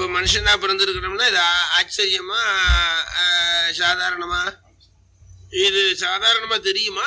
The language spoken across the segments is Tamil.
இப்ப மனுஷனா பிறந்திருக்கிறோம்னா இது ஆ- ஆச்சரியமா ஆ, சாதாரணமா இது சாதாரணமா தெரியுமா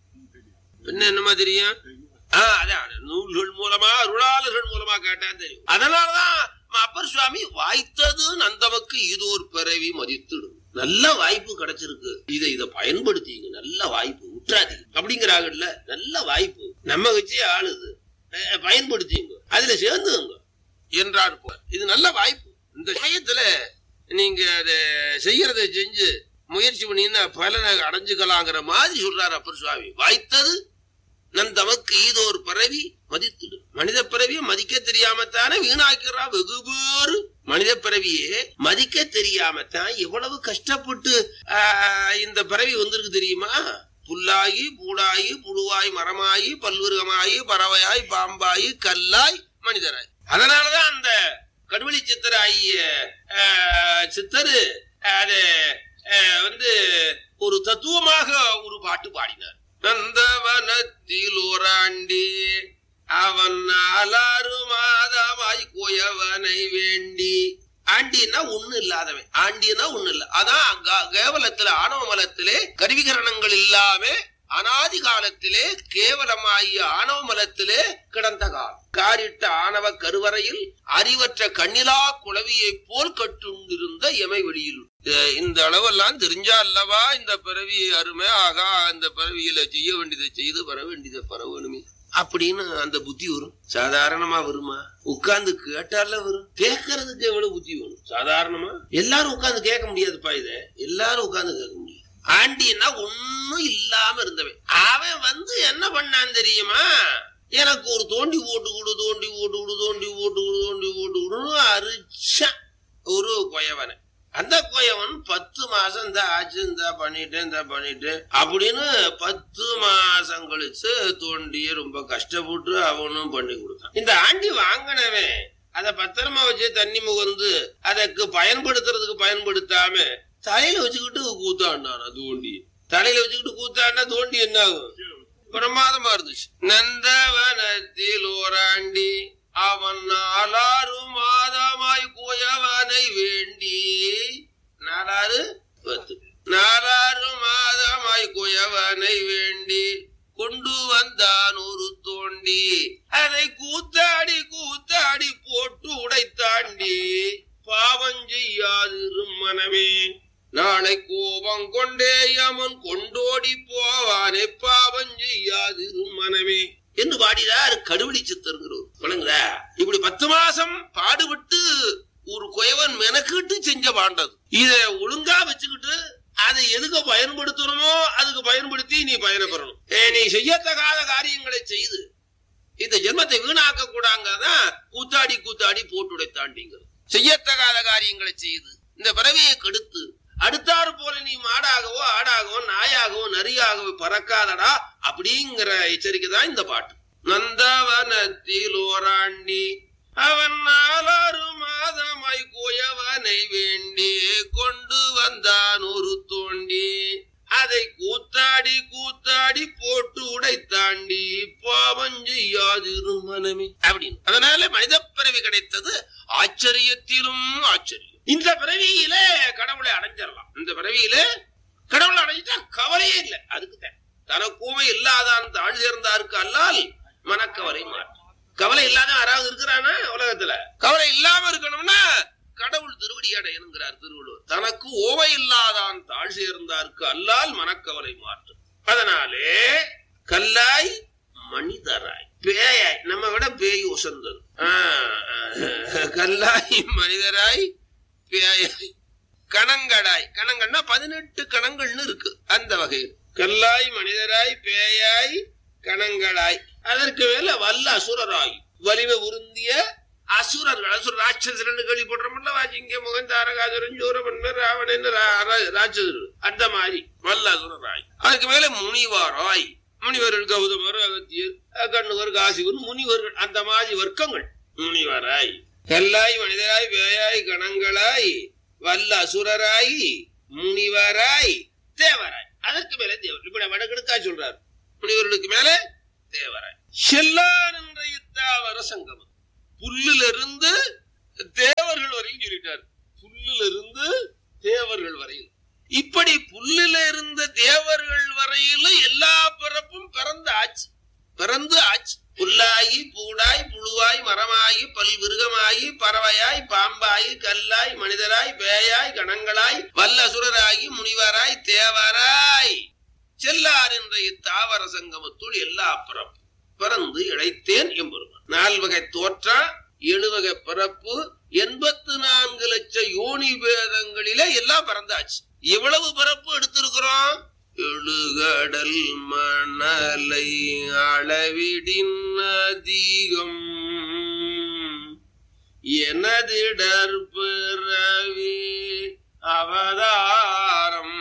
பின்ன என்னமா தெரியும் ஆ, அதான் நூல்கள் மூலமா அருளாளர்கள் மூலமா கேட்டா தெரியும் அதனாலதான் ம- அப்பர் சுவாமி வாய்த்தது நந்தமக்கு இது ஒரு பிறவி மதித்திடும் நல்ல வாய்ப்பு கிடைச்சிருக்கு இதை இதை பயன்படுத்திங்க நல்ல வாய்ப்பு விட்டுறாதீங்க அப்படிங்கிறாங்கல்ல நல்ல வாய்ப்பு நம்ம வச்சே ஆளுது அஹ், பயன்படுத்திங்க அதுல சேர்ந்துங்க என்றார் போல இது நல்ல வாய்ப்பு இந்த சமயத்துல நீங்க அதை செய்யறதை செஞ்சு முயற்சி பண்ணீங்கன்னா பலனை அடைஞ்சுக்கலாங்கிற மாதிரி சொல்றாரு அப்பர் சுவாமி வாய்த்தது நம் தமக்கு ஈதோர் பிறவி மதித்துடு மனித பிறவியை மதிக்க தெரியாமத்தானே வீணாக்கிறா வெகு பேரு மனித பிறவியே மதிக்க தெரியாமத்தான் எவ்வளவு கஷ்டப்பட்டு ஆஹ், இந்த பிறவி வந்திருக்கு தெரியுமா புல்லாகி பூடாகி புழுவாய் மரமாயி பல்விருகமாயி பறவையாய் பாம்பாயி கல்லாய் மனிதராய் அதனாலதான் அந்த கடுவெளி சித்தராகிய ஆஹ், சித்தரு அது ஆஹ், வந்து ஒரு தத்துவமாக ஒரு பாட்டு பாடினார் நந்தவனத்தில் ஓராண்டி அவன் நாலாறு மாதமாய் கோயவனை வேண்டி ஆண்டினா ஒண்ணு இல்லாதவன் ஆண்டினா ஒண்ணு இல்ல அதான் க- கேவலத்துல ஆணவ மலத்திலே கருவிகரணங்கள் இல்லாம அனாதி காலத்திலே கேவலமாகிய ஆணவ மலத்திலே கிடந்த காலம் காரிட்ட ஆணவ கருவறையில் அறிவற்ற கண்ணிலா குளவியைப் போல் கட்டுண்டிருந்த எமை வெளியில் அஹ் இந்த அளவெல்லாம் தெரிஞ்சா அல்லவா இந்த பிறவி அருமை ஆகா இந்த பிறவியில செய்ய வேண்டியதை செய்து பெற வேண்டியதை பெற வேணுமே அப்படின்னு அந்த புத்தி வரும் சாதாரணமா வருமா உட்கார்ந்து கேட்டால வரும் கேட்கறதுக்கு எவ்வளவு புத்தி வேணும் சாதாரணமா எல்லாரும் உட்கார்ந்து கேட்க முடியாதுப்பா இத எல்லாரும் உட்கார்ந்து கேட்க முடியாது ஆண்டின்னா ஒண்ணும் இல்லாம இருந்தவன் அவன் வந்து என்ன பண்ணான் தெரியுமா எனக்கு ஒரு தோண்டி போட்டு கொடு தோண்டி போட்டு கொடு தோண்டி போட்டு கொடு தோண்டி போட்டு கொடுன்னு அரிச்சான் ஒரு கொயவனை அந்த கொயவன் பத்து மாசம் இந்த ஆச்சு இந்த பண்ணிட்டு இந்த பண்ணிட்டு அப்படின்னு பத்து மாசம் கழிச்சு தோண்டியே ரொம்ப கஷ்டப்பட்டு அவனும் பண்ணி கொடுத்தான் இந்த ஆண்டி வாங்கினவன் அத பத்திரமா வச்சு தண்ணி முகந்து அதற்கு பயன்படுத்துறதுக்கு பயன்படுத்தாம தலையில வச்சுக்கிட்டு கூத்தாண்டானா தோண்டி தலையில வச்சுக்கிட்டு கூத்தாண்டா தோண்டி என்ன ஆகும் பிரமாதமா இருந்துச்சு நந்தவனத்தில் ஓராண்டி அவன் நாலாறு மாதமாய் கோயவனை வேண்டி நாலாறு பத்து நாலாறு மாதமாய் கோயவனை வேண்டி கொண்டு வந்தான் ஒரு தோண்டி அதை கூத்தாடி கூத்தாடி போட்டு உடைத்தாண்டி பாவம் செய்யாதிரும் மனமே நாளை கோபம் கொண்டே யமன் கொண்டோடி போவானே பாவம் செய்யாதிரும் மனமே என்று பாடினார் கடுவெளி சித்தருங்கிறவர் வணங்குதா இப்படி பத்து மாசம் பாடுபட்டு ஒரு குயவன் மெனக்கிட்டு செஞ்ச பாண்டது இத ஒழுங்கா வச்சுக்கிட்டு அதை எதுக்கு பயன்படுத்தணுமோ அதுக்கு பயன்படுத்தி நீ பயணப்பெறணும் ஏ, நீ செய்யத்தகாத காரியங்களை செய்து இந்த ஜென்மத்தை வீணாக்க கூடாங்கதான் கூத்தாடி கூத்தாடி போட்டுடைத்தாண்டிங்கிறது செய்யத்தகாத காரியங்களை செய்து இந்த பிறவியை கெடுத்து அடுத்தாறு போல நீ மாடாகவோ ஆடாகவோ நாயாகவோ நரியாகவோ பறக்காதடா அப்படிங்கிற எச்சரிக்கை தான் இந்த பாட்டு நந்தவனத்தில் ஓராண்டி அவன் நாலாறு மாதமாய் கோயவனை வேண்டி கொண்டு வந்தான் ஒரு தோண்டி அதை கூத்தாடி கூத்தாடி போட்டு உடைத்தாண்டி பாவம் செய்யாதிரும் மனமே அப்படின்னு அதனால மனித பிறவி கிடைத்தது ஆச்சரியத்திலும் ஆச்சரியம் இந்த பிறவியில கடவுளை அடைஞ்சிடலாம் இந்த பிறவியில கடவுளை அடைஞ்சிட்டா கவலையே இல்லை அதுக்கு தான் தனக்கூமை இல்லாதான் தாழ் சேர்ந்தாருக்கு அல்லால் மனக்கவலை மாற்று கவலை இல்லாத யாராவது இருக்கிறானா உலகத்துல கவலை இல்லாம இருக்கணும்னா கடவுள் திருவடி அடையணுங்கிறார் திருவள்ளுவர் தனக்கு ஓவை இல்லாதான் தாழ் சேர்ந்தார்க்கு அல்லால் மனக்கவலை மாற்றும் அதனாலே கல்லாய் மனிதராய் பேயாய் நம்ம விட பேய் உசந்தது ஆஹ், கல்லாய் மனிதராய் பேயாய் கணங்கடாய் கணங்கள்னா பதினெட்டு கணங்கள்னு இருக்கு அந்த வகையில் கல்லாய் மனிதராய் பேயாய் கணங்களாய் அதற்கு மேல வல்ல அசுரராய் வலிமை உருந்திய அசுரர்கள் அசுர ராட்சசரன் கேள்விப்படுறோம்ல வாஜிங்க முகன் தாரகாசுரன் சூரபன்மர் ராவணன் ரா- ரா- ராட்சசர்கள் அந்த மாதிரி வல்ல அசுரராய் அதுக்கு மேல முனிவராய் முனிவர்கள் கௌதமர் அகத்தியர் அஹ் கண்ணுவர் காசிவர் முனிவர்கள் அந்த மாதிரி வர்க்கங்கள் முனிவராய் கல்லாய் மனிதராய் பேயாய் கணங்களாய் வல்ல அசுரராய் முனிவராய் தேவராய் அதற்கு மேல தேவர் இப்ப வடகிழக்கா சொல்றார் முனிவர்களுக்கு மேல தேவராய் செல்லான் என்ற இத்தாவர சங்கமம் புல்லிலிருந்து தேவர்கள் வரையும் சொல்லி சொல்லிட்டார் புல்லுல இருந்து தேவர்கள் வரையில் இப்படி புல்லுல இருந்த தேவர்கள் வரையில எல்லா பிறப்பும் பிறந்து ஆச்சு பிறந்து ஆச்சு புல்லாகி பூடாய் புழுவாய் மரமாகி பல்விருகமாகி பறவையாய் பாம்பாய் கல்லாய் மனிதராய் பேயாய் கணங்களாய் வல்லசுரராகி முனிவராய் தேவராய் செல்லார் என்ற இத்தாவர சங்கமத்துள் எல்லா பிறப்பு பிறந்து இழைத்தேன் எம்பெருமான் நால்வகை தோற்றா எழுவகை பிறப்பு எண்பத்து நான்கு லட்சம் யோனி பேதங்களிலே எல்லாம் பிறந்தாச்சு எவ்வளவு பிறப்பு எடுத்திருக்கிறோம் எழுகடல் மணலை அளவிடின் அதிகம் எனதிடர் பிறவி அவதாரம்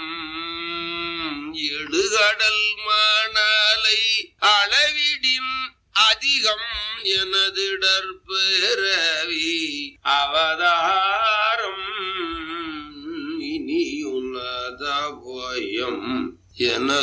எழுகடல் மணலை அளவிடின் அதிகம் எனதிடர் பிறவி அவதாரம் இனியுனத போயம் என